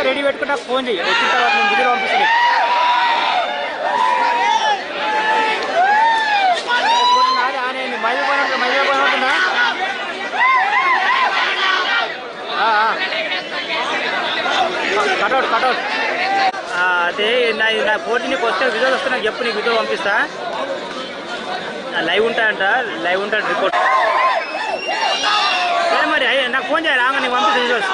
Ready పెట్టుకుని నాకు phone చేయి వచ్చిన తర్వాత నేను వీడియో పంపిస్తాను ఫోన్ నాది ఆన్ అయింది మైదా పోయినట్టు మైదా పోయినట్టుందా కటౌట్ కటౌట్ అదే నా నా ఫోన్ నీకు వస్తే విజువల్ వస్తే నాకు చెప్పు నీకు విజువల్ పంపిస్తా లైవ్ ఉంటాయంట లైవ్ ఉంటాడు రిపోర్ట్ సరే మరి అయ్యే, నాకు ఫోన్ చేయాలి రాగా నీకు పంపిస్తా విజువల్స్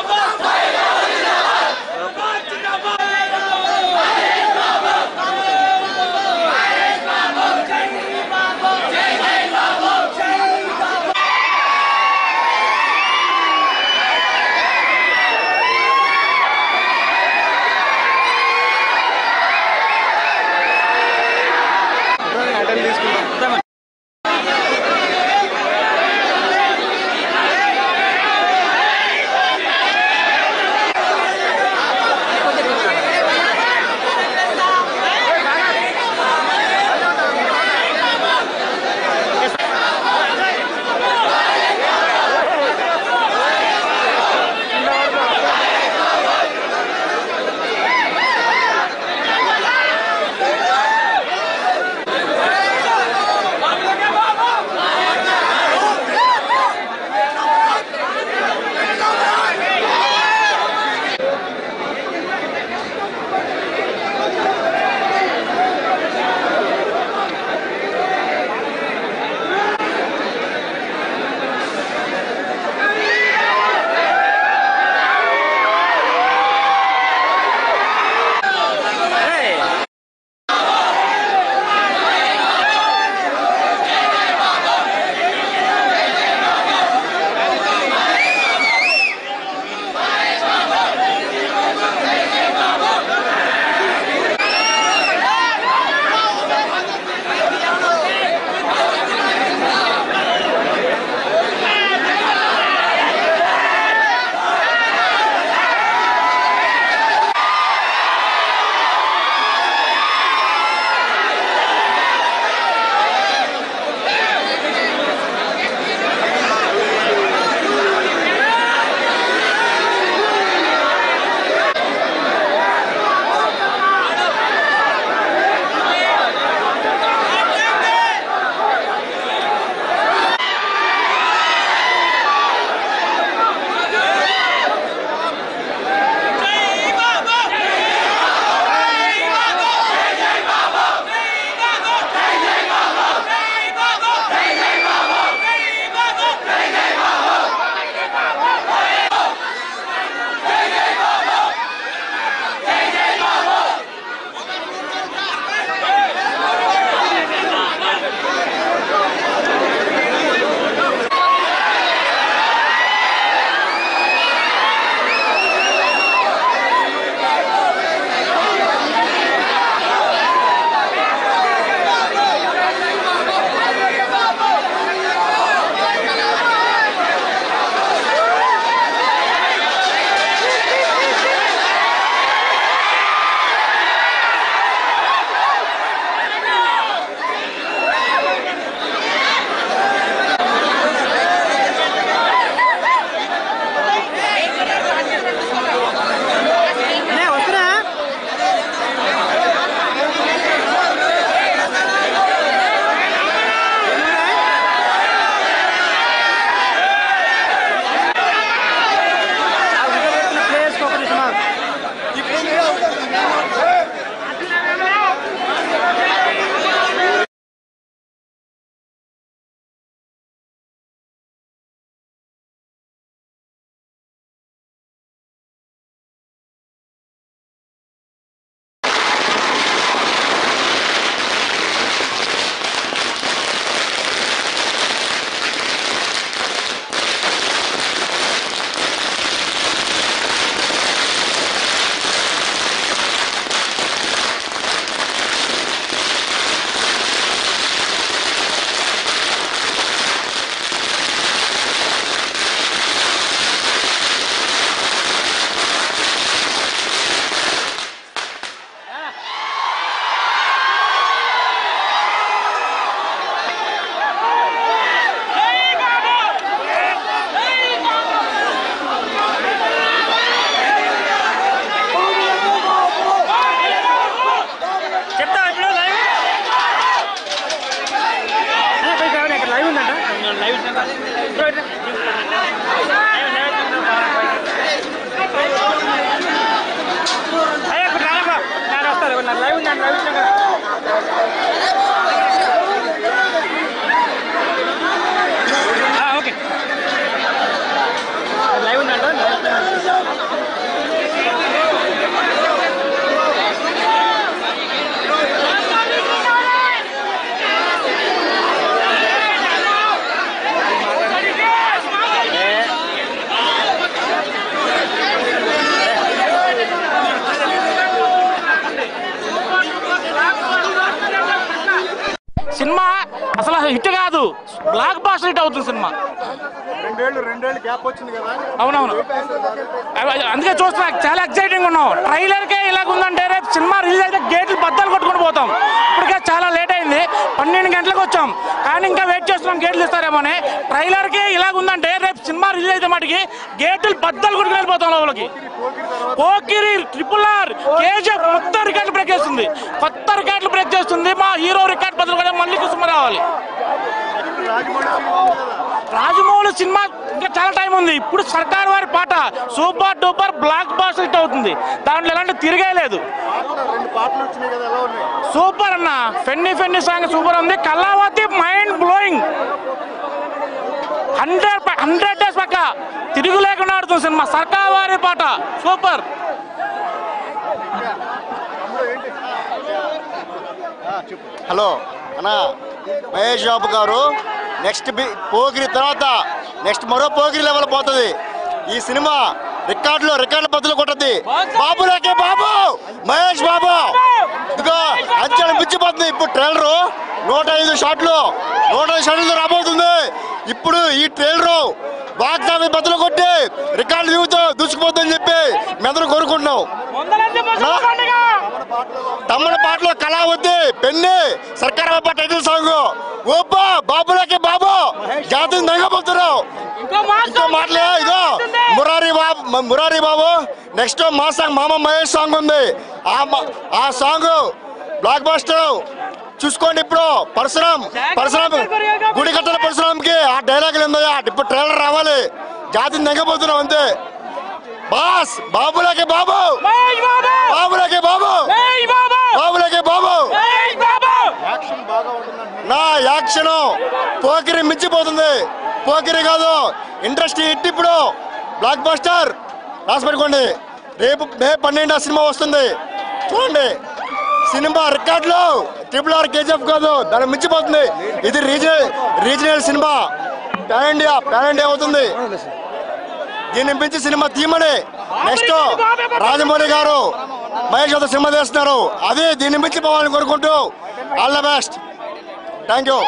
అటెండ్ తీసుకుంటాం అయ్యా ఇప్పుడు రానబ్బా నేను వస్తాను నా లైవ్ ఉంది లైవ్ ఇచ్చాను కదా ఆ, ఓకే లైవ్ ఉందంట సినిమా అసలు హిట్ కాదు బ్లాక్ బాస్టర్ హిట్ అవుతుంది సినిమా రెండేళ్ళు రెండేళ్ళు గ్యాప్ వచ్చింది కదా అవునవును అవి- అందుకే చూస్తున్నా చాలా ఎక్సైటింగ్ ఉన్నాం ట్రైలర్ కే ఇలాగ ఉందంటే రేపు సినిమా రిలీజ్ అయితే గేట్లు బద్దలు కొట్టుకొని పోతాం ఇప్పటికే చాలా లేట్ అయింది పన్నెండు గంటలకు వచ్చాం కానీ ఇంకా వెయిట్ చేస్తున్నాం గేట్లు ఇస్తారేమోని ట్రైలర్ కే ఇలాగ ఉందంటే రేపు సినిమా రిలీజ్ అయితే మటుకి గేట్లు బద్దలు కొట్టుకుని వెళ్ళిపోతాం లోపలికి పోకిరి ట్రిపుల్ ఆర్ కేజీఎఫ్ మొత్తం రికార్డులు బ్రేక్ చేస్తుంది కొత్త రికార్డులు బ్రేక్ చేస్తుంది మా హీరో రికార్డ్ బదులు కూడా మళ్ళీ కుసుమ రావాలి రాజమౌళి సినిమా ఉంది కదా రాజమౌళి సినిమా ఇంకా చాలా టైం ఉంది ఇప్పుడు Sarkar Vaari Paata super duper blockbuster hit అవుతుంది దాంట్లో ఎలాంటి తిరిగే లేదు పాటలు రెండు పాటలు వచ్చినాయి కదా ఎలా ఉన్నాయి సూపర్ అన్న ఫెన్ని ఫెన్ని సాంగ్ సూపర్ ఉంది Kalaavathi mind blowing hundred hundred days పక్క తిరుగు లేకుండా ఆడుతుంది సినిమా సర్కార్ వారి పాట సూపర్ హలో అన్నా మహేష్ బాబు గారు నెక్స్ట్ బి- పోగిరి తర్వాత నెక్స్ట్ మరో పోగిరి లెవెల్ పోతుంది ఈ సినిమా రికార్డులో రికార్డుల బదులు కొట్టద్ది బాబులకే బాబు మహేష్ బాబు ఇదిగో అంచెలు మించిపోతుంది ఇప్పుడు ట్రైలరు నూట ఐదు షాట్లు నూట ఐదు షాట్లు రాబోతుంది ఇప్పుడు ఈ ట్రైలరు బాక్స్ ఆఫీస్ బదులు కొట్టి రికార్డు దిగుతూ దూసుకుపోతుందని చెప్పి మేమందరం కోరుకుంటున్నాం తమ్ముడు పాటలో కళ వద్ది పెన్ని సర్కార్ బాబా టైటిల్ సాంగ్ ఓపా బాబులకి బాబు జాతి దంగపోతున్నావు ఇంకో మాటలే ఇదో మురారి బాబు మ- మురారి బాబు నెక్స్ట్ మా సాంగ్ మామ మహేష్ సాంగ్ ఉంది ఆ మ- ఆ సాంగ్ బ్లాక్ బాస్టర్ చూసుకోండి ఇప్పుడు పరశురాం పరశురాం గుడి కట్టల పరశురాంకి ఆ డైలాగులు ఉందయ్యా ఇప్పుడు ట్రైలర్ రావాలి జాతిని దంగపోతున్నాం అంతే బాస్ బాబులకి బాబు బాబులకి బాబు బాబులకి బాబు యాక్షన్ బాగా ఉంటుందంటున్నారు నా యాక్షన్ పోకిరి మించిపోతుంది పోకిరి కాదు ఇండస్ట్రీ హిట్ ఇప్పుడు బ్లాక్ బస్టర్ రాసి పెట్టుకోండి రేపు మే పన్నెండు సినిమా వస్తుంది చూడండి సినిమా రికార్డులు ట్రిపుల్ ఆర్ కేజీఎఫ్ కాదు దాన్ని మించిపోతుంది ఇది regional regional cinema pan India pan India అవుతుంది దీన్ని మించి సినిమా తీయమని నెక్స్ట్ రాజమౌళి గారు మహేష్ గారు సినిమా తీస్తున్నారు అది దీన్ని మించి పోవాలని కోరుకుంటూ all the best thank you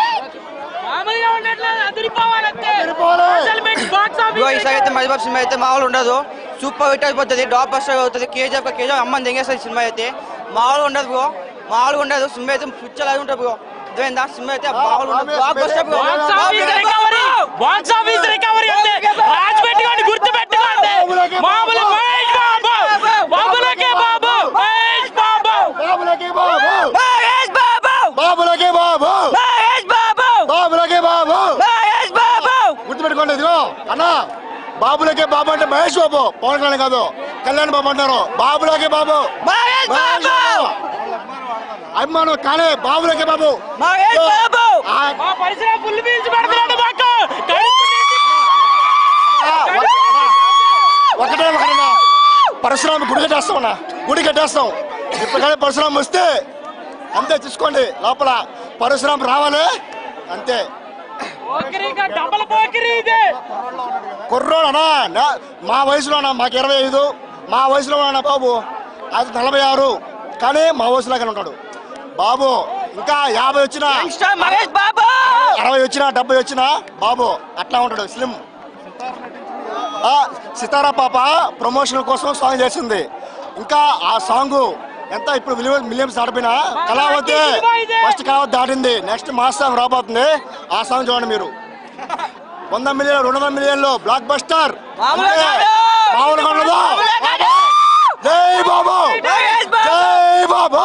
bro ఈసారి అయితే మహిబాబ్ సినిమా అయితే మామూలు ఉండదు సూపర్ హిట్ అయిపోతుంది డాప్ బస్టర్ అవుతుంది కేజీఎఫ్ కేజీఎఫ్ అమ్మని తెంగేస్తుంది సినిమా అయితే మామూలు ఉండదు బ్రో మామూలు ఉండదు సినిమా అయితే పిచ్చర్ అది ఉంటుంది బ్రో అర్థమైందా సినిమా అయితే మామూలు ఉండదు డాప్ బస్టర్ bro box office recovery box office recovery అంటే రాజు పెట్టుకోండి గుర్తు పెట్టుకోండి మామూలు మహేష్ బాబు బాబులకే బాబు మహేష్ బాబు బాబులకి బాబు మహేష్ బాబు బాబులకి బాబు మహేష్ బాబు బాబులకి బాబు మహేష్ బాబు గుర్తుపెట్టుకోండి ఇదిగో అన్న బాబులకే బాబు అంటే మహేష్ బాబు పవన్ కళ్యాణ్ కాదు కళ్యాణ్ బాబు అంటారు బాబులకే బాబు మహేష్ మహేష్ బాబు బాబు అభిమానం కానీ బాబులకే బాబు మహేష్ బాబు ఆ, మా పరిసర పుల్లు పీల్చి పెడుతున్నాడు మాకు కడుపు ఆ, ఒకటే ఒకటేనా పరశురామ గుడి కట్టేస్తామన్నా గుడి కట్టేస్తాం ఇప్పటికైనా పరశురామ వస్తే అంతే చూసుకోండి లోపల పరశురామ రావాలి అంతే పోకిరిగా డబల్ పోకిరి ఇది కుర్రోడనా నా- మా వయసులోనా మాకు ఇరవై ఐదు మా వయసులో ఉన్నా బాబు అది నలభై ఆరు కానీ మా వయసులాగానే ఉంటాడు బాబు ఇంకా యాభై వచ్చినా యంగ్స్టర్ మహేష్ బాబు అరవై వచ్చినా డెబ్బై వచ్చినా బాబు అట్లా ఉంటాడు స్లిమ్ ఆ, సితారా పాప ప్రమోషన్ కోసం సాంగ్ చేసింది ఇంకా ఆ సాంగ్ ఎంత ఇప్పుడు మిలియన్ మిలియన్స్ దాటిపోయినా కళావతి ఫస్ట్ కళావతి దాటింది నెక్స్ట్ మాస్ సాంగ్ రాబోతుంది ఆ సాంగ్ చూడండి మీరు వంద మిలియన్ రెండు వందల మిలియన్లు బ్లాక్ బస్టర్ మామూలుగా కాదు. మామూలుగా ఉండదు మామూలుగా కాదు. జై బాబు మహేష్ బాబు జై బాబు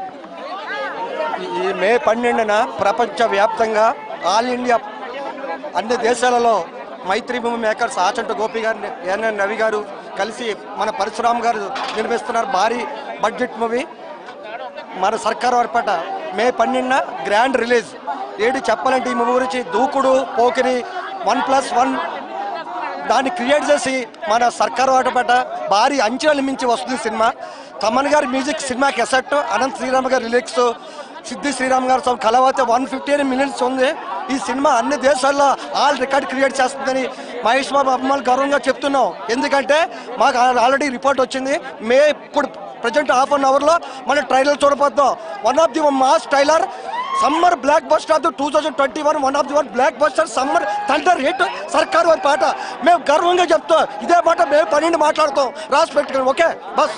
ఈ మే పన్నెండున ప్రపంచవ్యాప్తంగా ఆల్ ఇండియా అన్ని దేశాలలో మైత్రి భూమి మేకర్స్ ఆచంట గోపి గారు ఎన్ఎన్ రవి గారు కలిసి మన పరశురామ్ గారు నిర్మిస్తున్నారు భారీ బడ్జెట్ మూవీ మన సర్కార్ వారిపేట మే పన్నెండున గ్రాండ్ రిలీజ్ ఏడు చెప్పాలంటే ఈ మూవీ గురించి Dookudu Pokiri one plus one దాన్ని క్రియేట్ చేసి మన సర్కార్ వాటపేట భారీ అంచెలు మించి వస్తుంది సినిమా తమన్ గారి మ్యూజిక్ సినిమాకి ఎసెట్ అనంత్ శ్రీరామ్ గారి లిరిక్స్ సిద్ధి శ్రీరామ్ గారు సమ్ కలవతే వన్ ఫిఫ్టీ మిలియన్స్ ఉంది ఈ సినిమా అన్ని దేశాల్లో ఆల్ రికార్డ్ క్రియేట్ చేస్తుందని మహేష్ బాబు అభిమానులు గర్వంగా చెప్తున్నాం ఎందుకంటే మాకు ఆల్రెడీ రిపోర్ట్ వచ్చింది మే ఇప్పుడు ప్రజెంట్ హాఫ్ అన్ అవర్లో మన ట్రైలర్ చూడబోతున్నాం one of the mass trailer summer blockbuster of two thousand twenty one one of the one blockbuster summer thunder hit Sarkar Vaari పాట మేము గర్వంగా చెప్తాం ఇదే పాట మేము పన్నెండు మాట్లాడతాం రాసి పెట్టుకుని ఓకే బస్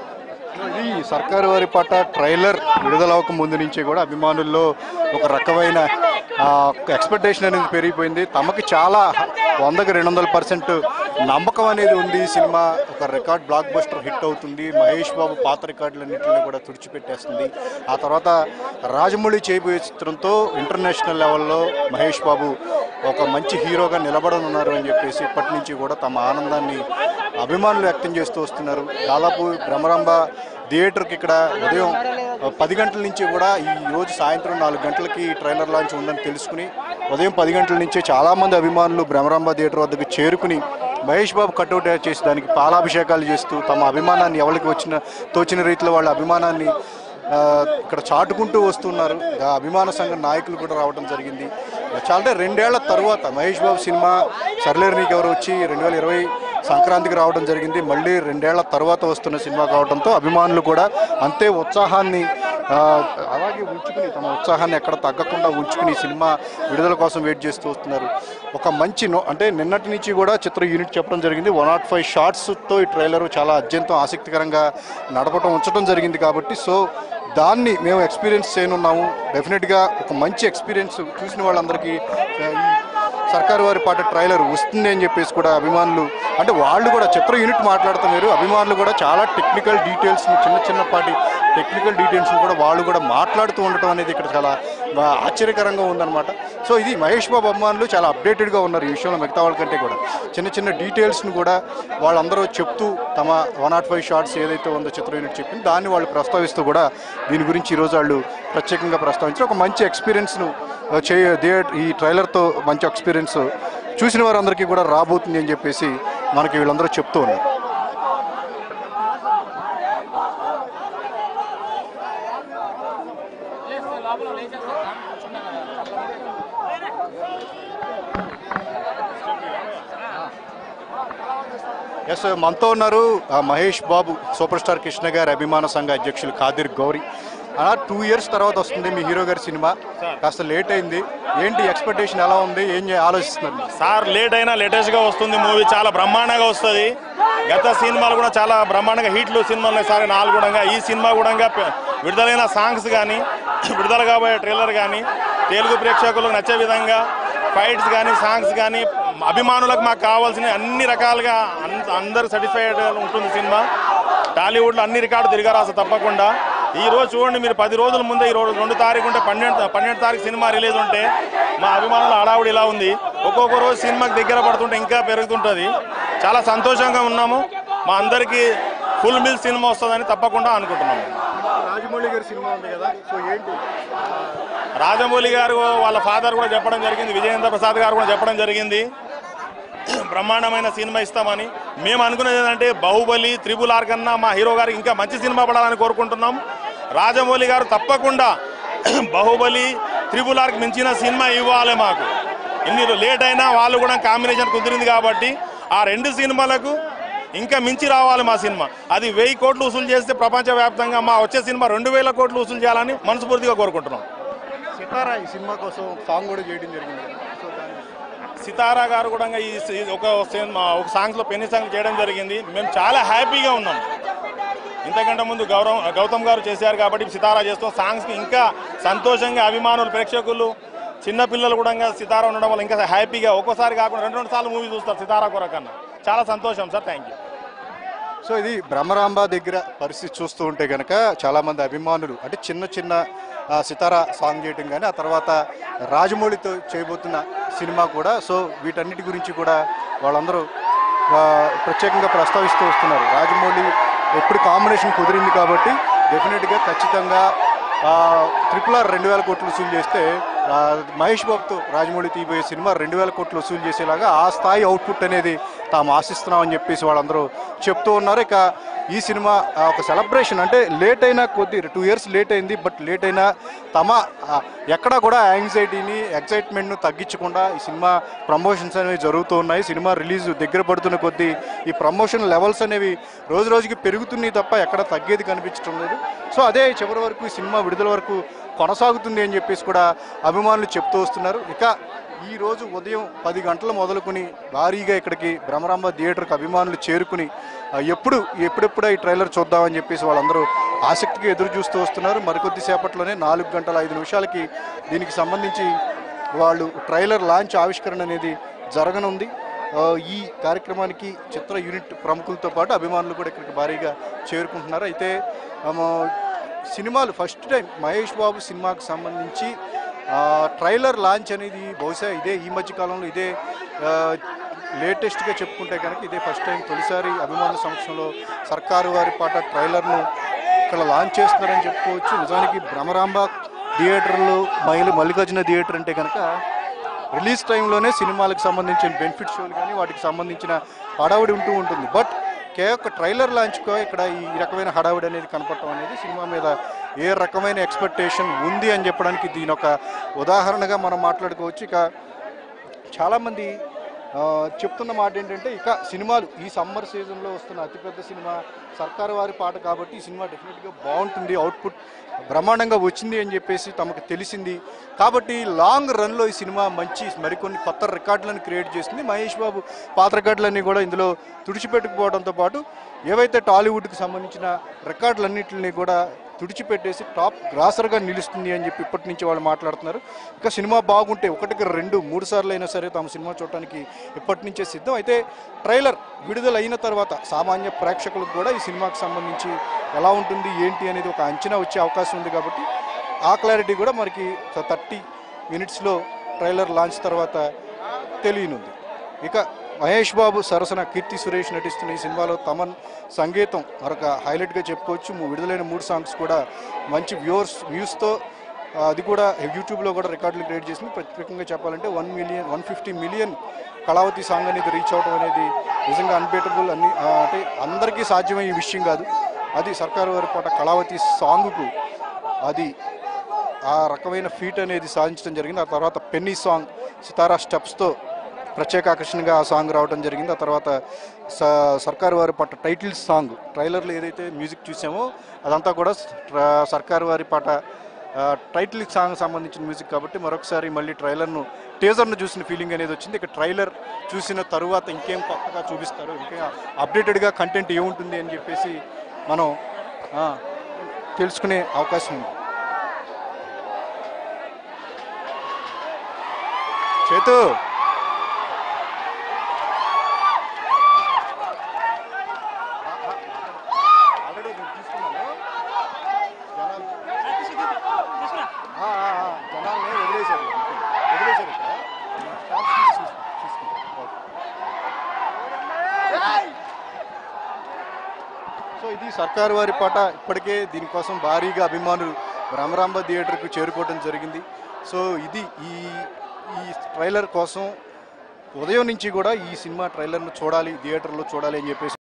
ఇది సర్కారు వారి పాట ట్రైలర్ విడుదలవక ముందు నుంచి కూడా అభిమానుల్లో ఒక రకమైన ఎక్స్పెక్టేషన్ అనేది పెరిగిపోయింది తమకి చాలా వందకి రెండు వందల పర్సెంట్ నమ్మకం అనేది ఉంది ఈ సినిమా ఒక రికార్డ్ బ్లాక్ బస్టర్ హిట్ అవుతుంది మహేష్ బాబు పాత రికార్డులన్నింటినీ కూడా తుడిచిపెట్టేస్తుంది ఆ తర్వాత రాజమౌళి చేయబోయే చిత్రంతో ఇంటర్నేషనల్ లెవెల్లో మహేష్ బాబు ఒక మంచి హీరోగా నిలబడనున్నారు అని చెప్పేసి ఇప్పటి నుంచి కూడా తమ ఆనందాన్ని అభిమానులు వ్యక్తం చేస్తూ వస్తున్నారు దాదాపు భ్రమరాంబ థియేటర్కి ఇక్కడ ఉదయం పది గంటల నుంచి కూడా ఈ రోజు సాయంత్రం నాలుగు గంటలకి ఈ ట్రైలర్ లాంచ్ ఉందని తెలుసుకుని ఉదయం పది గంటల నుంచే చాలామంది అభిమానులు భ్రమరాంబ థియేటర్ వద్దకు చేరుకుని మహేష్ బాబు కట్అవుట్ చేసి దానికి పాలాభిషేకాలు చేస్తూ తమ అభిమానాన్ని ఎవరికి వచ్చిన తోచిన రీతిలో వాళ్ళ అభిమానాన్ని ఆ, ఇక్కడ చాటుకుంటూ వస్తున్నారు ఆ అభిమాన సంఘ నాయకులు కూడా రావడం జరిగింది చాలా అంటే రెండేళ్ల తరువాత మహేష్ బాబు సినిమా సర్లేరు నీకు ఎవరు వచ్చి రెండు వేల ఇరవై సంక్రాంతికి రావడం జరిగింది మళ్ళీ రెండేళ్ల తర్వాత వస్తున్న సినిమా కావడంతో అభిమానులు కూడా అంతే ఉత్సాహాన్ని ఆ, అలాగే ఉంచుకుని తమ ఉత్సాహాన్ని ఎక్కడ తగ్గకుండా ఉంచుకుని ఈ సినిమా విడుదల కోసం వెయిట్ చేస్తూ వస్తున్నారు ఒక మంచి నో అంటే నిన్నటి నుంచి కూడా చిత్ర యూనిట్ చెప్పడం జరిగింది వన్ నాట్ ఫైవ్ షార్ట్స్తో ఈ ట్రైలర్ చాలా అత్యంతం ఆసక్తికరంగా నడపడం ఉంచడం జరిగింది కాబట్టి సో దాన్ని మేము ఎక్స్పీరియన్స్ చేయనున్నాము డెఫినెట్గా ఒక మంచి ఎక్స్పీరియన్స్ చూసిన వాళ్ళందరికీ ఆ, ఈ సర్కారు వారి పాట ట్రైలర్ వస్తుంది అని చెప్పేసి కూడా అభిమానులు అంటే వాళ్ళు కూడా చిత్ర యూనిట్ మాట్లాడుతున్నారు అభిమానులు కూడా చాలా టెక్నికల్ డీటెయిల్స్ చిన్న చిన్నపాటి టెక్నికల్ డీటెయిల్స్ కూడా వాళ్ళు కూడా మాట్లాడుతూ ఉండటం అనేది ఇక్కడ చాలా ఆ, ఆశ్చర్యకరంగా ఉందన్నమాట సో ఇది మహేష్ బాబు అభిమానులు చాలా అప్డేటెడ్గా ఉన్నారు ఈ విషయంలో మిగతా వాళ్ళకంటే కూడా చిన్న చిన్న డీటెయిల్స్ని కూడా వాళ్ళందరూ చెప్తూ తమ వన్ నాట్ ఫైవ్ షార్ట్స్ ఏదైతే ఉందో చిత్ర యూనిట్ చెప్పింది దాన్ని వాళ్ళు ప్రస్తావిస్తూ కూడా దీని గురించి ఈరోజు వాళ్ళు ప్రత్యేకంగా ప్రస్తావించారు ఒక మంచి ఎక్స్పీరియన్స్ను చే థియేటర్ ఈ ట్రైలర్తో మంచి ఎక్స్పీరియన్స్ చూసిన వారందరికీ కూడా రాబోతుంది అని చెప్పేసి మనకి వీళ్ళందరూ చెప్తూ ఉన్నారు ఎస్ మనతో ఉన్నారు ఆ, మహేష్ బాబు సూపర్ స్టార్ కృష్ణ గారి అభిమాన సంఘ అధ్యక్షులు ఖాదిర్ గౌరీ అలా టూ ఇయర్స్ తర్వాత వస్తుంది మీ హీరో గారి సినిమా కాస్త లేట్ అయింది ఏంటి ఎక్స్పెక్టేషన్ ఎలా ఉంది ఏం చే- ఆలోచిస్తున్నారు సార్ లేట్ అయినా లేటెస్ట్ గా వస్తుంది మూవీ చాలా బ్రహ్మాండంగా వస్తుంది గత సినిమాలు కూడా చాలా బ్రహ్మాండంగా హిట్లు సినిమాలు ఉన్నాయి సార్ నాలుగు కూడా ఈ సినిమా కూడా పె- విడుదలైన సాంగ్స్ కానీ విడుదల కాబోయే ట్రైలర్ కానీ తెలుగు ప్రేక్షకులకు నచ్చే విధంగా ఫైట్స్ కానీ సాంగ్స్ కానీ అభిమానులకు మాకు కావాల్సిన అన్ని రకాలుగా అన్- అందరు సాటిస్ఫైడ్ ఉంటుంది సినిమా టాలీవుడ్లో అన్ని రికార్డు తిరిగారు అసలు తప్పకుండా ఈ రోజు చూడండి మీరు పది రోజుల ముందే ఈ రోజు రెండు తారీఖు ఉంటే పన్నెండు పన్నెండు తారీఖు సినిమా రిలీజ్ ఉంటే మా అభిమానుల హడావుడి ఇలా ఉంది ఒక్కొక్క రోజు సినిమాకి దగ్గర పడుతుంటే ఇంకా పెరుగుతుంటుంది చాలా సంతోషంగా ఉన్నాము మా అందరికీ ఫుల్ మిల్ సినిమా వస్తుందని తప్పకుండా అనుకుంటున్నాము రాజమౌళి గారి సినిమా ఉంది కదా సో ఏంటి రాజమౌళి గారు వాళ్ళ ఫాదర్ కూడా చెప్పడం జరిగింది విజయేంద్ర ప్రసాద్ గారు కూడా చెప్పడం జరిగింది బ్రహ్మాండమైన సినిమా ఇస్తామని మేము అనుకునేది ఏంటంటే బాహుబలి త్రిబుల్ ఆర్ కన్నా మా హీరో గారికి ఇంకా మంచి సినిమా పడాలని కోరుకుంటున్నాం రాజమౌళి గారు తప్పకుండా బాహుబలి త్రిబుల్ ఆర్కి మించిన సినిమా ఇవ్వాలి మాకు ఇన్ని లేట్ అయినా వాళ్ళు కూడా కాంబినేషన్ కుదిరింది కాబట్టి ఆ రెండు సినిమాలకు ఇంకా మించి రావాలి మా సినిమా అది వెయ్యి కోట్లు వసూలు చేస్తే ప్రపంచవ్యాప్తంగా మా వచ్చే సినిమా రెండు వేల కోట్లు వసూలు చేయాలని మనస్ఫూర్తిగా కోరుకుంటున్నాం సితారా ఈ సినిమా కోసం సాంగ్ కూడా చేయడం జరిగింది కదా. సో దాని సితారా గారు కూడా ఈ ఈ ఒక సినిమా ఒక సాంగ్స్లో పెన్ని సాంగ్ చేయడం జరిగింది మేము చాలా హ్యాపీగా ఉన్నాం ఇంతకంటే ముందు గౌరవం గౌతమ్ గారు చేశారు కాబట్టి సితారా చేస్తాం సాంగ్స్కి ఇంకా సంతోషంగా అభిమానులు ప్రేక్షకులు చిన్న పిల్లలు కూడా ఇంకా సితారా ఉండడం వల్ల ఇంకా హ్యాపీగా ఒక్కోసారి కాకుండా రెండు రెండు సార్లు మూవీ చూస్తారు సితారా కొరకన్నా చాలా సంతోషం సార్ థ్యాంక్ యూ సో ఇది బ్రహ్మరాంబ దగ్గర పరిస్థితి చూస్తూ ఉంటే కనుక చాలామంది అభిమానులు అంటే చిన్న చిన్న ఆ, సితారా సాంగ్ చేయటం కానీ ఆ తర్వాత రాజమౌళితో చేయబోతున్న సినిమా కూడా సో వీటన్నిటి గురించి కూడా వాళ్ళందరూ ఆ, ప్రత్యేకంగా ప్రస్తావిస్తూ వస్తున్నారు రాజమౌళి ఎప్పుడు కాంబినేషన్ కుదిరింది కాబట్టి డెఫినెట్గా ఖచ్చితంగా ట్రిపుల్ ఆర్ రెండు వేల కోట్లు వసూలు చేస్తే ఆ, మహేష్ బాబుతో రాజమౌళి తీయబోయే సినిమా రెండు వేల కోట్లు వసూలు చేసేలాగా ఆ స్థాయి అవుట్పుట్ అనేది తాము ఆశిస్తున్నామని చెప్పేసి వాళ్ళందరూ చెప్తూ ఉన్నారు ఇక ఈ సినిమా ఆ, ఒక సెలబ్రేషన్ అంటే లేట్ అయినా కొద్ది టూ ఇయర్స్ లేట్ అయింది బట్ లేట్ అయినా తమ ఆ, ఎక్కడా కూడా యాంగ్జైటీని ఎక్సైట్మెంట్ను తగ్గించకుండా ఈ సినిమా ప్రమోషన్స్ అనేవి జరుగుతూ ఉన్నాయి సినిమా రిలీజ్ దగ్గర పడుతున్న కొద్దీ ఈ ప్రమోషన్ లెవెల్స్ అనేవి రోజు రోజుకి పెరుగుతున్నాయి తప్ప ఎక్కడ తగ్గేది కనిపించడం లేదు సో అదే చివరి వరకు ఈ సినిమా విడుదల వరకు కొనసాగుతుంది అని చెప్పేసి కూడా అభిమానులు చెప్తూ వస్తున్నారు ఇక ఈ రోజు ఉదయం పది గంటలు మొదలుకొని భారీగా ఇక్కడికి భ్రమరాంబ థియేటర్కి అభిమానులు చేరుకుని ఆ, ఎప్పుడు ఎప్పుడెప్పుడు ఈ ట్రైలర్ చూద్దామని చెప్పేసి వాళ్ళందరూ ఆసక్తిగా ఎదురు చూస్తూ వస్తున్నారు మరికొద్ది సేపట్లోనే నాలుగు గంటల ఐదు నిమిషాలకి దీనికి సంబంధించి వాళ్ళు ట్రైలర్ లాంచ్ ఆవిష్కరణ అనేది జరగనుంది ఆ, ఈ కార్యక్రమానికి చిత్ర యూనిట్ ప్రముఖులతో పాటు అభిమానులు కూడా ఇక్కడికి భారీగా చేరుకుంటున్నారు అయితే ఆమ, సినిమాలు ఫస్ట్ టైం మహేష్ బాబు సినిమాకు సంబంధించి ఆ, ట్రైలర్ లాంచ్ అనేది బహుశా ఇదే ఈ మధ్య కాలంలో ఇదే ఆ, లేటెస్ట్గా చెప్పుకుంటే కనుక ఇదే ఫస్ట్ టైం తొలిసారి అభిమానుల సమక్షంలో సర్కారు వారి పాట ట్రైలర్ను ఇక్కడ లాంచ్ చేస్తున్నారని చెప్పుకోవచ్చు నిజానికి భ్రమరాంబ థియేటర్లు మహిళ మల్లికార్జున థియేటర్ అంటే కనుక రిలీజ్ టైంలోనే సినిమాలకు సంబంధించిన బెనిఫిట్ షోలు కానీ వాటికి సంబంధించిన హడావుడి ఉంటూ ఉంటుంది బట్ కేవలం ట్రైలర్ లాంచ్కో ఇక్కడ ఈ రకమైన హడావుడి అనేది కనపడటం అనేది సినిమా మీద ఏ రకమైన ఎక్స్పెక్టేషన్ ఉంది అని చెప్పడానికి దీని ఒక ఉదాహరణగా మనం మాట్లాడుకోవచ్చు ఇక చాలామంది ఆ, చెప్తున్న మాట ఏంటంటే ఇక సినిమాలు ఈ సమ్మర్ సీజన్లో వస్తున్న అతిపెద్ద సినిమా సర్కారు వారి పాట కాబట్టి ఈ సినిమా డెఫినెట్గా బాగుంటుంది అవుట్పుట్ బ్రహ్మాండంగా వచ్చింది అని చెప్పేసి తమకు తెలిసింది కాబట్టి లాంగ్ రన్లో ఈ సినిమా మంచి మరికొన్ని కొత్త రికార్డులను క్రియేట్ చేసింది మహేష్ బాబు పాత రికార్డులన్నీ కూడా ఇందులో తుడిచిపెట్టుకుపోవడంతో పాటు ఏవైతే టాలీవుడ్కి సంబంధించిన రికార్డులన్నింటినీ కూడా తుడిచిపెట్టేసి టాప్ గ్రాసర్గా నిలుస్తుంది అని చెప్పి ఇప్పటి నుంచి వాళ్ళు మాట్లాడుతున్నారు ఇంకా సినిమా బాగుంటే ఒకటికి రెండు మూడు సార్లు అయినా సరే తమ సినిమా చూడటానికి ఇప్పటి నుంచే సిద్ధం అయితే ట్రైలర్ విడుదల అయిన తర్వాత సామాన్య ప్రేక్షకులకు కూడా ఈ సినిమాకి సంబంధించి ఎలా ఉంటుంది ఏంటి అనేది ఒక అంచనా వచ్చే అవకాశం ఉంది కాబట్టి ఆ క్లారిటీ కూడా మనకి థర్టీ మినిట్స్లో ట్రైలర్ లాంచ్ తర్వాత తెలియనుంది ఇక మహేష్ బాబు సరసన కీర్తి సురేష్ నటిస్తున్న ఈ సినిమాలో తమన్ సంగీతం మరొక హైలైట్గా చెప్పుకోవచ్చు ము- విడుదలైన మూడు సాంగ్స్ కూడా మంచి వ్యూవర్స్ వ్యూస్తో ఆ, అది కూడా యూట్యూబ్లో కూడా రికార్డులు క్రియేట్ చేసింది ప్రత్యేకంగా చెప్పాలంటే one million one fifty million Kalaavathi song అనేది రీచ్ అవడం అనేది నిజంగా అన్బేటబుల్ అన్ని ఆ, అంటే అందరికీ సాధ్యమయ్యే విషయం కాదు అది సర్కారు వారి పాట కళావతి సాంగ్కు అది ఆ రకమైన ఫీట్ అనేది సాధించడం జరిగింది ఆ తర్వాత పెన్నీ సాంగ్ సితారా స్టెప్స్తో ప్రత్యేక ఆకర్షణగా ఆ సాంగ్ రావడం జరిగింది ఆ తర్వాత స- సర్కారు వారి పాట టైటిల్ సాంగ్ ట్రైలర్లో ఏదైతే మ్యూజిక్ చూసామో అదంతా కూడా స- సర్కారు వారి పాట ఆ, టైటిల్ సాంగ్ సంబంధించిన మ్యూజిక్ కాబట్టి మరొకసారి మళ్ళీ ట్రైలర్ను టీజర్ను చూసిన ఫీలింగ్ అనేది వచ్చింది ఇక ట్రైలర్ చూసిన తరువాత ఇంకేం కొత్తగా చూపిస్తారు ఇంకా అప్డేటెడ్గా కంటెంట్ ఏముంటుంది అని చెప్పేసి మనం ఆ, తెలుసుకునే అవకాశం ఉంది చేతు ఆల్రెడీ నేను తీసుకున్నాను జనాలు ఆ, ఆ, ఆ, జనాల్ని వదిలేశారు వదిలేశారు ఇక్కడ స్టాంప్స్ తీసి తీసుకో- తీసుకుంటాం. ఓకే. సో ఇది సర్కారు వారి పాట ఇప్పటికే దీనికోసం భారీగా అభిమానులు రామరాంబ థియేటర్కు చేరుకోవడం జరిగింది సో ఇది ఈ ఈ ట్రైలర్ కోసం ఉదయం నుంచి కూడా ఈ సినిమా ట్రైలర్ను చూడాలి థియేటర్లో చూడాలి అని చెప్పేసి